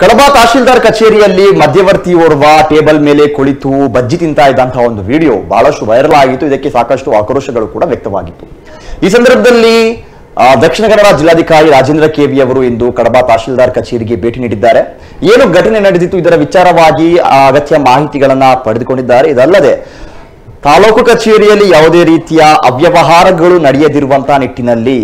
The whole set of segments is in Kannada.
ಕಡಬ ತಹಶೀಲ್ದಾರ್ ಕಚೇರಿಯಲ್ಲಿ ಮಧ್ಯವರ್ತಿ ಓರ್ವ ಟೇಬಲ್ ಮೇಲೆ ಕುಳಿತು ಬಜ್ಜಿ ತಿಂತಾ ಇದ್ದಂತಹ ಒಂದು ವಿಡಿಯೋ ಬಹಳಷ್ಟು ವೈರಲ್ ಆಗಿತ್ತು ಇದಕ್ಕೆ ಸಾಕಷ್ಟು ಆಕ್ರೋಶಗಳು ಕೂಡ ವ್ಯಕ್ತವಾಗಿತ್ತು ಈ ಸಂದರ್ಭದಲ್ಲಿ ಆ, ದಕ್ಷಿಣ ಕನ್ನಡ ಜಿಲ್ಲಾಧಿಕಾರಿ ರಾಜೇಂದ್ರ ಕೆವಿ ಅವರು ಇಂದು ಕಡಬ ತಹಶೀಲ್ದಾರ್ ಕಚೇರಿಗೆ ಭೇಟಿ ನೀಡಿದ್ದಾರೆ ಏನು ಘಟನೆ ನಡೆದಿತ್ತು ಇದರ ವಿಚಾರವಾಗಿ ಆ, ಅಗತ್ಯ ಮಾಹಿತಿಗಳನ್ನ ಪಡೆದುಕೊಂಡಿದ್ದಾರೆ ಇದಲ್ಲದೆ ತಾಲೂಕು ಕಚೇರಿಯಲ್ಲಿ ಯಾವುದೇ ರೀತಿಯ ಅವ್ಯವಹಾರಗಳು ನಡೆಯದಿರುವಂತಹ ನಿಟ್ಟಿನಲ್ಲಿ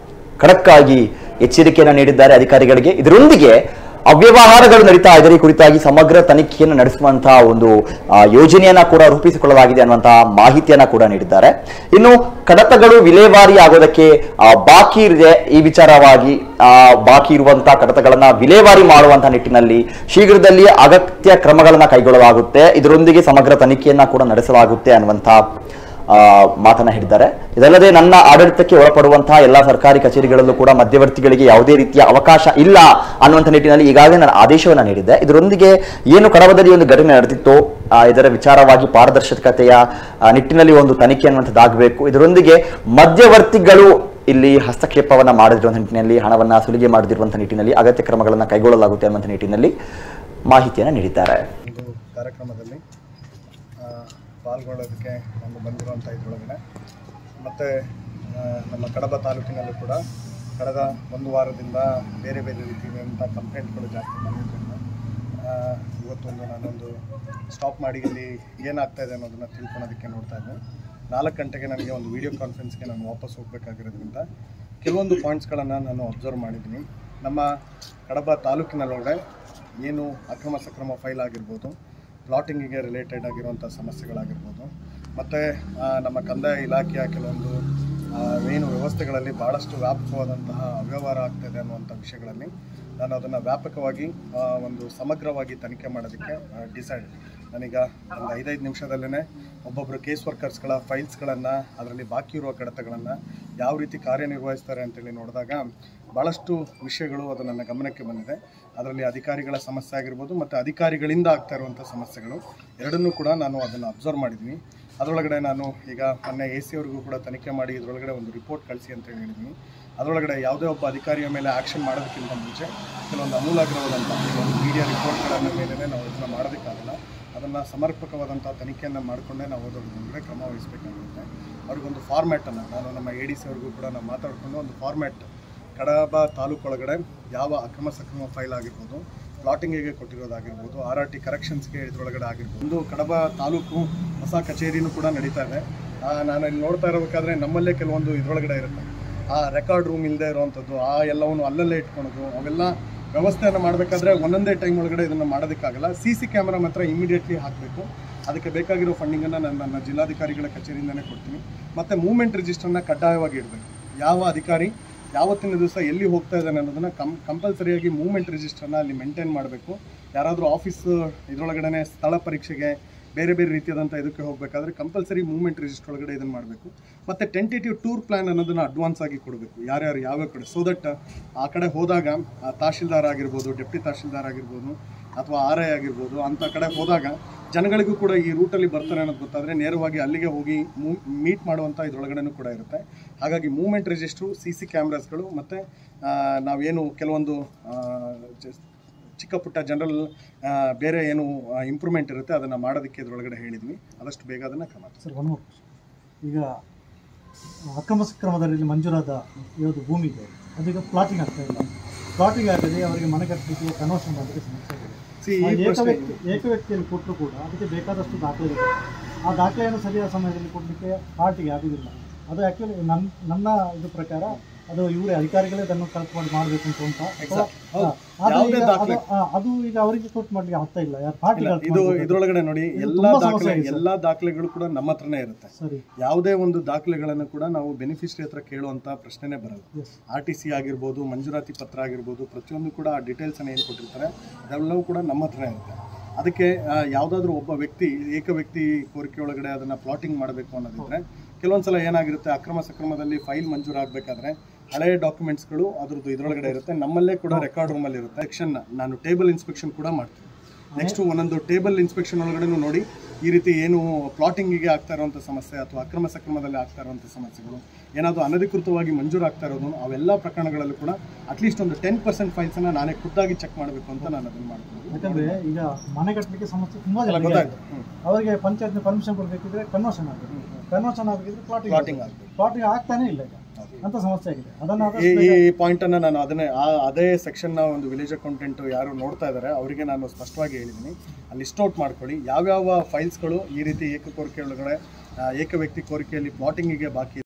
ಖಡಕ್ ಆಗಿ ಎಚ್ಚರಿಕೆಯನ್ನು ನೀಡಿದ್ದಾರೆ ಅಧಿಕಾರಿಗಳಿಗೆ ಇದರೊಂದಿಗೆ ಅವ್ಯವಹಾರಗಳು ನಡೀತಾ ಇದ್ದಾರೆ ಈ ಕುರಿತಾಗಿ ಸಮಗ್ರ ತನಿಖೆಯನ್ನು ನಡೆಸುವಂತಹ ಒಂದು ಆ, ಯೋಜನೆಯನ್ನ ಕೂಡ ರೂಪಿಸಿಕೊಳ್ಳಲಾಗಿದೆ ಅನ್ನುವಂತಹ ಮಾಹಿತಿಯನ್ನ ಕೂಡ ನೀಡಿದ್ದಾರೆ ಇನ್ನು ಕಡತಗಳು ವಿಲೇವಾರಿ ಆಗೋದಕ್ಕೆ ಆ, ಬಾಕಿ ಇದೆ ಈ ವಿಚಾರವಾಗಿ ಆ, ಬಾಕಿ ಇರುವಂತಹ ಕಡತಗಳನ್ನ ವಿಲೇವಾರಿ ಮಾಡುವಂತಹ ನಿಟ್ಟಿನಲ್ಲಿ ಶೀಘ್ರದಲ್ಲಿ ಅಗತ್ಯ ಕ್ರಮಗಳನ್ನ ಕೈಗೊಳ್ಳಲಾಗುತ್ತೆ ಇದರೊಂದಿಗೆ ಸಮಗ್ರ ತನಿಖೆಯನ್ನ ಕೂಡ ನಡೆಸಲಾಗುತ್ತೆ ಅನ್ನುವಂತಹ ಆ, ಮಾತನ್ನ ಹೇಳಿದ್ದಾರೆ ಇದಲ್ಲದೆ ನನ್ನ ಆಡಳಿತಕ್ಕೆ ಒಳಪಡುವಂತಹ ಎಲ್ಲಾ ಸರ್ಕಾರಿ ಕಚೇರಿಗಳಲ್ಲೂ ಕೂಡ ಮಧ್ಯವರ್ತಿಗಳಿಗೆ ಯಾವುದೇ ರೀತಿಯ ಅವಕಾಶ ಇಲ್ಲ ಅನ್ನುವಂಥ ನಿಟ್ಟಿನಲ್ಲಿ ಈಗಾಗಲೇ ನಾನು ಆದೇಶವನ್ನ ನೀಡಿದ್ದೆ ಇದರೊಂದಿಗೆ ಏನು ಕಡವದಲ್ಲಿ ಒಂದು ಘಟನೆ ನಡೆದಿತ್ತು ಆ, ಇದರ ವಿಚಾರವಾಗಿ ಪಾರದರ್ಶಕತೆಯ ಆ, ನಿಟ್ಟಿನಲ್ಲಿ ಒಂದು ತನಿಖೆ ಅನ್ನುವಂಥದ್ದಾಗಬೇಕು ಇದರೊಂದಿಗೆ ಮಧ್ಯವರ್ತಿಗಳು ಇಲ್ಲಿ ಹಸ್ತಕ್ಷೇಪವನ್ನ ಮಾಡದಿರುವಂಥ ನಿಟ್ಟಿನಲ್ಲಿ ಹಣವನ್ನ ಸುಲಿಗೆ ಮಾಡದಿರುವಂಥ ನಿಟ್ಟಿನಲ್ಲಿ ಅಗತ್ಯ ಕ್ರಮಗಳನ್ನು ಕೈಗೊಳ್ಳಲಾಗುತ್ತೆ ಅನ್ನುವಂಥ ನಿಟ್ಟಿನಲ್ಲಿ ಮಾಹಿತಿಯನ್ನು ನೀಡಿದ್ದಾರೆ ಒಂದು ಕಾರ್ಯಕ್ರಮದಲ್ಲಿ ಆ, ಪಾಲ್ಗೊಳ್ಳೋದಕ್ಕೆ ನಾನು ಬಂದಿರುವಂಥ ಇದರೊಳಗಡೆ ಮತ್ತು ನಮ್ಮ ಕಡಬ ತಾಲೂಕಿನಲ್ಲೂ ಕೂಡ ಕಳೆದ ಒಂದು ವಾರದಿಂದ ಬೇರೆ ಬೇರೆ ರೀತಿಯಾದಂಥ ಕಂಪ್ಲೇಂಟ್ಗಳು ಜಾಸ್ತಿ ಬಂದಿದ್ದರಿಂದ ಆ, ಇವತ್ತೊಂದು ನಾನೊಂದು ಸ್ಟಾಪ್ ಮಾಡಿ ಇಲ್ಲಿ ಏನಾಗ್ತಾ ಇದೆ ಅನ್ನೋದನ್ನು ತಿಳ್ಕೊಳೋದಕ್ಕೆ ನೋಡ್ತಾ ಇದ್ದೆ ನಾಲ್ಕು ಗಂಟೆಗೆ ನನಗೆ ಒಂದು ವಿಡಿಯೋ ಕಾನ್ಫರೆನ್ಸ್ಗೆ ನಾನು ವಾಪಸ್ ಹೋಗಬೇಕಾಗಿರೋದ್ರಿಂದ ಕೆಲವೊಂದು ಪಾಯಿಂಟ್ಸ್ಗಳನ್ನು ನಾನು ಅಬ್ಸರ್ವ್ ಮಾಡಿದ್ದೀನಿ ನಮ್ಮ ಕಡಬ ತಾಲೂಕಿನಲ್ಲೊಳಗಡೆ ಏನು ಅಕ್ರಮ ಸಕ್ರಮ ಫೈಲ್ ಆಗಿರ್ಬೋದು ಪ್ಲಾಟಿಂಗಿಗೆ ರಿಲೇಟೆಡ್ ಆಗಿರುವಂಥ ಸಮಸ್ಯೆಗಳಾಗಿರ್ಬೋದು ಮತ್ತು ನಮ್ಮ ಕಂದಾಯ ಇಲಾಖೆಯ ಕೆಲವೊಂದು ಆ, ಏನು ವ್ಯವಸ್ಥೆಗಳಲ್ಲಿ ಭಾಳಷ್ಟು ವ್ಯಾಪಕವಾದಂತಹ ಅವ್ಯವಹಾರ ಆಗ್ತಾಯಿದೆ ಅನ್ನುವಂಥ ವಿಷಯಗಳಲ್ಲಿ ನಾನು ಅದನ್ನು ವ್ಯಾಪಕವಾಗಿ ಆ, ಒಂದು ಸಮಗ್ರವಾಗಿ ತನಿಖೆ ಮಾಡೋದಕ್ಕೆ ಡಿಸೈಡ್ ನಾನೀಗ ಒಂದು ಐದೈದು ನಿಮಿಷದಲ್ಲೇ ಒಬ್ಬೊಬ್ಬರು ಕೇಸ್ ವರ್ಕರ್ಸ್ಗಳ ಫೈಲ್ಸ್ಗಳನ್ನು ಅದರಲ್ಲಿ ಬಾಕಿ ಇರುವ ಕಡತಗಳನ್ನು ಯಾವ ರೀತಿ ಕಾರ್ಯನಿರ್ವಹಿಸ್ತಾರೆ ಅಂತೇಳಿ ನೋಡಿದಾಗ ಭಾಳಷ್ಟು ವಿಷಯಗಳು ಅದು ನನ್ನ ಗಮನಕ್ಕೆ ಬಂದಿದೆ ಅದರಲ್ಲಿ ಅಧಿಕಾರಿಗಳ ಸಮಸ್ಯೆ ಆಗಿರ್ಬೋದು ಮತ್ತು ಅಧಿಕಾರಿಗಳಿಂದ ಆಗ್ತಾ ಇರುವಂಥ ಸಮಸ್ಯೆಗಳು ಎರಡನ್ನೂ ಕೂಡ ನಾನು ಅದನ್ನು ಅಬ್ಸರ್ವ್ ಮಾಡಿದ್ದೀನಿ ಅದರೊಳಗಡೆ ನಾನು ಈಗ ಮೊನ್ನೆ ಎ ಸಿ ಅವ್ರಿಗೂ ಕೂಡ ತನಿಖೆ ಮಾಡಿ ಇದರೊಳಗಡೆ ಒಂದು ರಿಪೋರ್ಟ್ ಕಳಿಸಿ ಅಂತ ಹೇಳಿ ಹೇಳಿದ್ದೀನಿ ಅದರೊಳಗಡೆ ಯಾವುದೇ ಒಬ್ಬ ಅಧಿಕಾರಿಯ ಮೇಲೆ ಆ್ಯಕ್ಷನ್ ಮಾಡೋದಕ್ಕಿಂತ ಮುಂಚೆ ಕೆಲವೊಂದು ಅಮೂಲಾಗ್ರವಾದಂಥ ಕೆಲವೊಂದು ಮೀಡಿಯಾ ರಿಪೋರ್ಟ್ಗಳ ಮೇಲೆ ನಾವು ಇದನ್ನು ಮಾಡೋದಕ್ಕಾಗಲ್ಲ ಅದನ್ನು ಸಮರ್ಪಕವಾದಂಥ ತನಿಖೆಯನ್ನು ಮಾಡಿಕೊಂಡೇ ನಾವು ಅದ್ರ ಮುಂದೆ ಕ್ರಮ ವಹಿಸಬೇಕಾಗುತ್ತೆ ಅವ್ರಿಗೊಂದು ಫಾರ್ಮ್ಯಾಟನ್ನು ನಾನು ನಮ್ಮ ಎ ಡಿ ಸಿ ಅವ್ರಿಗೂ ಕೂಡ ನಾವು ಮಾತಾಡಿಕೊಂಡು ಒಂದು ಫಾರ್ಮ್ಯಾಟ್ ಕಡಬ ತಾಲೂಕೊಳಗಡೆ ಯಾವ ಅಕ್ರಮ ಸಕ್ರಮ ಫೈಲ್ ಆಗಿರ್ಬೋದು ಪ್ಲಾಟಿಂಗಿಗೆ ಕೊಟ್ಟಿರೋದಾಗಿರ್ಬೋದು ಆರ್ ಆರ್ ಟಿ ಕರೆಕ್ಷನ್ಸ್ಗೆ ಇದರೊಳಗಡೆ ಆಗಿರ್ಬೋದು ಒಂದು ಕಡಬ ತಾಲೂಕು ಹೊಸ ಕಚೇರಿನೂ ಕೂಡ ನಡೀತಾ ಇದೆ ಆ, ನಾನು ಇಲ್ಲಿ ನೋಡ್ತಾ ಇರಬೇಕಾದ್ರೆ ನಮ್ಮಲ್ಲೇ ಕೆಲವೊಂದು ಇದರೊಳಗಡೆ ಇರುತ್ತೆ ಆ ರೆಕಾರ್ಡ್ ರೂಮ್ ಇಲ್ಲದೆ ಇರುವಂಥದ್ದು ಆ ಎಲ್ಲವನ್ನು ಅಲ್ಲಲ್ಲೇ ಇಟ್ಕೊಳೋದು ಅವೆಲ್ಲ ವ್ಯವಸ್ಥೆಯನ್ನು ಮಾಡಬೇಕಾದ್ರೆ ಒಂದೊಂದೇ ಟೈಮ್ ಒಳಗಡೆ ಇದನ್ನು ಮಾಡೋದಕ್ಕಾಗಲ್ಲ ಸಿ ಸಿ ಕ್ಯಾಮ್ರಾ ಮಾತ್ರ ಇಮಿಡಿಯೇಟ್ಲಿ ಹಾಕಬೇಕು ಅದಕ್ಕೆ ಬೇಕಾಗಿರೋ ಫಂಡಿಂಗನ್ನು ನಾನು ನನ್ನ ಜಿಲ್ಲಾಧಿಕಾರಿಗಳ ಕಚೇರಿಯಿಂದನೇ ಕೊಡ್ತೀನಿ ಮತ್ತು ಮೂವ್ಮೆಂಟ್ ರಿಜಿಸ್ಟರ್ನ ಕಡ್ಡಾಯವಾಗಿ ಇಡಬೇಕು ಯಾವ ಅಧಿಕಾರಿ ಯಾವತ್ತಿನ ದಿವಸ ಎಲ್ಲಿ ಹೋಗ್ತಾ ಇದ್ದಾನೆ ಅನ್ನೋದನ್ನು ಕಂ ಕಂಪಲ್ಸರಿಯಾಗಿ ಮೂವ್ಮೆಂಟ್ ರಿಜಿಸ್ಟರ್ನ ಅಲ್ಲಿ ಮೇಂಟೈನ್ ಮಾಡಬೇಕು ಯಾರಾದರೂ ಆಫೀಸ್ ಇದರೊಳಗಡೆ ಸ್ಥಳ ಪರೀಕ್ಷೆಗೆ ಬೇರೆ ಬೇರೆ ರೀತಿಯಾದಂಥ ಇದಕ್ಕೆ ಹೋಗಬೇಕಾದ್ರೆ ಕಂಪಲ್ಸರಿ ಮೂವ್ಮೆಂಟ್ ರಿಜಿಸ್ಟರ್ ಒಳಗಡೆ ಇದನ್ನು ಮಾಡಬೇಕು ಮತ್ತು ಟೆಂಟೇಟಿವ್ ಟೂರ್ ಪ್ಲ್ಯಾನ್ ಅನ್ನೋದನ್ನು ಅಡ್ವಾನ್ಸ್ ಆಗಿ ಕೊಡಬೇಕು ಯಾರ್ಯಾರು ಯಾವ್ಯಾವ ಕಡೆ ಸೊ ದಟ್ ಆ ಕಡೆ ಹೋದಾಗ ಆ ತಹಶೀಲ್ದಾರ್ ಆಗಿರ್ಬೋದು ಡೆಪ್ಟಿ ತಹಶೀಲ್ದಾರ್ ಆಗಿರ್ಬೋದು ಅಥವಾ ಆರ್ ಐ ಆಗಿರ್ಬೋದು ಅಂಥ ಕಡೆ ಹೋದಾಗ ಜನಗಳಿಗೂ ಕೂಡ ಈ ರೂಟಲ್ಲಿ ಬರ್ತಾರೆ ಅನ್ನೋದು ಗೊತ್ತಾದರೆ ನೇರವಾಗಿ ಅಲ್ಲಿಗೆ ಹೋಗಿ ಮೀಟ್ ಮಾಡುವಂಥ ಇದರೊಳಗಡೆನೂ ಕೂಡ ಇರುತ್ತೆ ಹಾಗಾಗಿ ಮೂವ್ಮೆಂಟ್ ರಿಜಿಸ್ಟ್ರು ಸಿ ಸಿ ಕ್ಯಾಮ್ರಾಸ್ಗಳು ಮತ್ತು ನಾವೇನು ಕೆಲವೊಂದು ಆ, ಜ- ಚಿಕ್ಕ ಪುಟ್ಟ ಜನರಲ್ ಬೇರೆ ಏನು ಇಂಪ್ರೂವ್ಮೆಂಟ್ ಇರುತ್ತೆ ಅದನ್ನು ಮಾಡೋದಕ್ಕೆ ಇದರೊಳಗಡೆ ಹೇಳಿದ್ವಿ ಆದಷ್ಟು ಬೇಗ ಅದನ್ನು ಕ್ರಮ ತಗೊಳ್ಳಿ. ಸರ್ ಒನ್ ಮೋರ್ ಈಗ ಅಕ್ರಮ ಸಕ್ರಮದಲ್ಲಿ ಮಂಜೂರಾದ ಯಾವುದು ಭೂಮಿ ಇದೆ ಅದೀಗ ಪ್ಲಾಟಿಂಗ್ ಆಗ್ತಾ ಇಲ್ಲ ಪ್ಲಾಟಿಂಗ್ ಆಗದೆ ಅವರಿಗೆ ಮನೆ ಕಟ್ಟಲಿಕ್ಕೆ ಕನ್ವರ್ಷನ್ ಮಾಡಲಿಕ್ಕೆ ಸಮಸ್ಯೆ ಇದೆ See, ಆ ಈ ಏಕ ಪ್ರಶ್ನೆ ವ್ಯಕ್ತಿ ಏಕ ವ್ಯಕ್ತಿಯಲ್ಲಿ ಕೊಟ್ಟರು ಕೂಡ ಅದಕ್ಕೆ ಬೇಕಾದಷ್ಟು ದಾಖಲೆ ಇದೆ ಆ ದಾಖಲೆಯನ್ನು ಸರಿಯಾದ ಸಮಯದಲ್ಲಿ ಕೊಡಲಿಕ್ಕೆ ಪಾರ್ಟಿಗೆ ಆಗುದಿಲ್ಲ ಅದು ಆ್ಯಕ್ಚುಲಿ ನನ್ನ ನನ್ನ ಇದು ಪ್ರಕಾರ ಅದು ಇವರೇ ಅಧಿಕಾರಿಗಳೇ ಅದನ್ನು ಕಲೆಕ್ಟ್ ಮಾಡಿ ಮಾಡಬೇಕು ಅಂತ ಉಂಟಾ ಅಥವಾ- ಹೌದು. ಆ, ಅದು ಯಾವುದೇ ಈಗ ದಾಖಲೆ ಅದು- ಆ, ಅದು ಈಗ ಅವರಿಗೆ ಕೊಟ್ಟು ಮಾಡ್ಲಿಕ್ಕೆ ಆಗ್ತಾ ಇಲ್ಲ ಯಾರು ಇಲ್ಲ, ಪಾರ್ಟಿಗಳು ಇದು ಇದರೊಳಗಡೆ ನೋಡಿ ಇದು ಎಲ್ಲ ತುಂಬಾ ದಾಖಲೆ ಸಮಸ್ಯೆ ಆಗಿದೆ ಸರ್. ಎಲ್ಲ ದಾಖಲೆಗಳು ಕೂಡ ನಮ್ಮ ಹತ್ರನೇ ಇರುತ್ತೆ ಸರಿ ಯಾವುದೇ ಒಂದು ದಾಖಲೆಗಳನ್ನು ಕೂಡ ನಾವು ಬೆನಿಫಿಷರಿ ಹತ್ರ ಕೇಳುವಂಥ ಪ್ರಶ್ನೆನೇ ಬರಲ್ಲ ಎಸ್ ಆರ್ ಟಿ ಸಿ ಆಗಿರ್ಬೋದು ಮಂಜೂರಾತಿ ಪತ್ರ ಆಗಿರ್ಬೋದು ಪ್ರತಿಯೊಂದು ಕೂಡ ಆ ಡೀಟೇಲ್ಸನ್ನು ಏನು ಕೊಟ್ಟಿರ್ತಾರೆ ಅದೆಲ್ಲವೂ ಕೂಡ ನಮ್ಮ ಹತ್ರನೇ ಇರುತ್ತೆ ಅದಕ್ಕೆ ಯಾವುದಾದ್ರೂ ಒಬ್ಬ ವ್ಯಕ್ತಿ ಏಕ ವ್ಯಕ್ತಿ ಕೋರಿಕೆ ಒಳಗಡೆ ಅದನ್ನು ಪ್ಲಾಟಿಂಗ್ ಮಾಡಬೇಕು ಅನ್ನೋದಿದ್ರೆ ಕೆಲವೊಂದು ಸಲ ಏನಾಗಿರುತ್ತೆ ಅಕ್ರಮ ಸಕ್ರಮದಲ್ಲಿ ಫೈಲ್ ಮಂಜೂರಾಗಬೇಕಾದ್ರೆ ಹಳೆಯ ಡಾಕ್ಯುಮೆಂಟ್ಸ್ಗಳು ಅದ್ರದ್ದು ಇದರೊಳಗಡೆ ಇರುತ್ತೆ ನಮ್ಮಲ್ಲೇ ಕೂಡ ರೆಕಾರ್ಡ್ ರೂಮಲ್ಲಿ ಇರುತ್ತೆ ಸೆಕ್ಷನ್ ನಾನು ಟೇಬಲ್ ಇನ್ಸ್ಪೆಕ್ಷನ್ ಕೂಡ ಮಾಡ್ತೀನಿ ನೆಕ್ಸ್ಟ್ ಒಂದೊಂದು ಟೇಬಲ್ ಇನ್ಸ್ಪೆಕ್ಷನ್ ಒಳಗಡೆ ನೋಡಿ ಈ ರೀತಿ ಏನು ಪ್ಲಾಟಿಂಗಿಗೆ ಆಗ್ತಾ ಇರುವಂಥ ಸಮಸ್ಯೆ ಅಥವಾ ಅಕ್ರಮ ಸಕ್ರಮದಲ್ಲಿ ಆಗ್ತಾ ಇರುವಂಥ ಸಮಸ್ಯೆಗಳು ಏನಾದರೂ ಅನಧಿಕೃತವಾಗಿ ಮಂಜೂರಾಗ್ತಾ ಇರೋದು ಅವೆಲ್ಲ ಪ್ರಕರಣಗಳಲ್ಲೂ ಕೂಡ ಅಟ್ಲೀಸ್ಟ್ ಒಂದು ಟೆನ್ ಪರ್ಸೆಂಟ್ ಫೈಲ್ಸನ್ನು ನಾನೇ ಖುದ್ದಾಗಿ ಚೆಕ್ ಮಾಡಬೇಕು ಅಂತ ನಾನು ಅದನ್ನು ಮಾಡ್ತೀನಿ ಯಾಕಂದ್ರೆ ಈಗ ಮನೆ ಕಟ್ಟಲಿಕ್ಕೆ ಸಮಸ್ಯೆ ತುಂಬಾ ಜನ ಗೊತ್ತಾಯ್ತು ಹ್ಞೂ ಅವರಿಗೆ ಪಂಚಾಯತ್ ಪರ್ಮಿಷನ್ ಕೊಡಬೇಕಿದ್ರೆ ಕನ್ವರ್ಷನ್ ಆಗಬೇಕು ಕನ್ವರ್ಷನ್ ಆಗಬೇಕಿದ್ರೆ ಪ್ಲಾಟಿಂಗ್ ಪ್ಲಾಟಿಂಗ್ ಆಗಬೇಕು ಪ್ಲಾಟಿಂಗ್ ಆಗ್ತಾನೆ ಇಲ್ಲ ಈಗ ಅಂತ ಸಮಸ್ಯೆ ಆಗಿದೆ ಅದನ್ನ ಈ ಆದಷ್ಟು ಈ ಪಾಯಿಂಟ್ ಅನ್ನ ನಾನು ಅದನ್ನೇ ಆ- ಅದೇ ಸೆಕ್ಷನ್ ನ ಒಂದು ವಿಲೇಜ್ ಅಕೌಂಟೆಂಟ್ ಯಾರು ನೋಡ್ತಾ ಇದ್ದಾರೆ ಅವರಿಗೆ ನಾನು ಸ್ಪಷ್ಟವಾಗಿ ಹೇಳಿದ್ದೀನಿ ಅಲ್ಲಿ ಲಿಸ್ಟ್ ಔಟ್ ಮಾಡ್ಕೊಳ್ಳಿ ಯಾವ್ಯಾವ ಫೈಲ್ಸ್ಗಳು ಈ ರೀತಿ ಏಕ ಕೋರಿಕೆ ಒಳಗಡೆ ಆ, ಏಕ ವ್ಯಕ್ತಿ ಕೋರಿಕೆಯಲ್ಲಿ ಪ್ಲಾಟಿಂಗಿಗೆ ಬಾಕಿ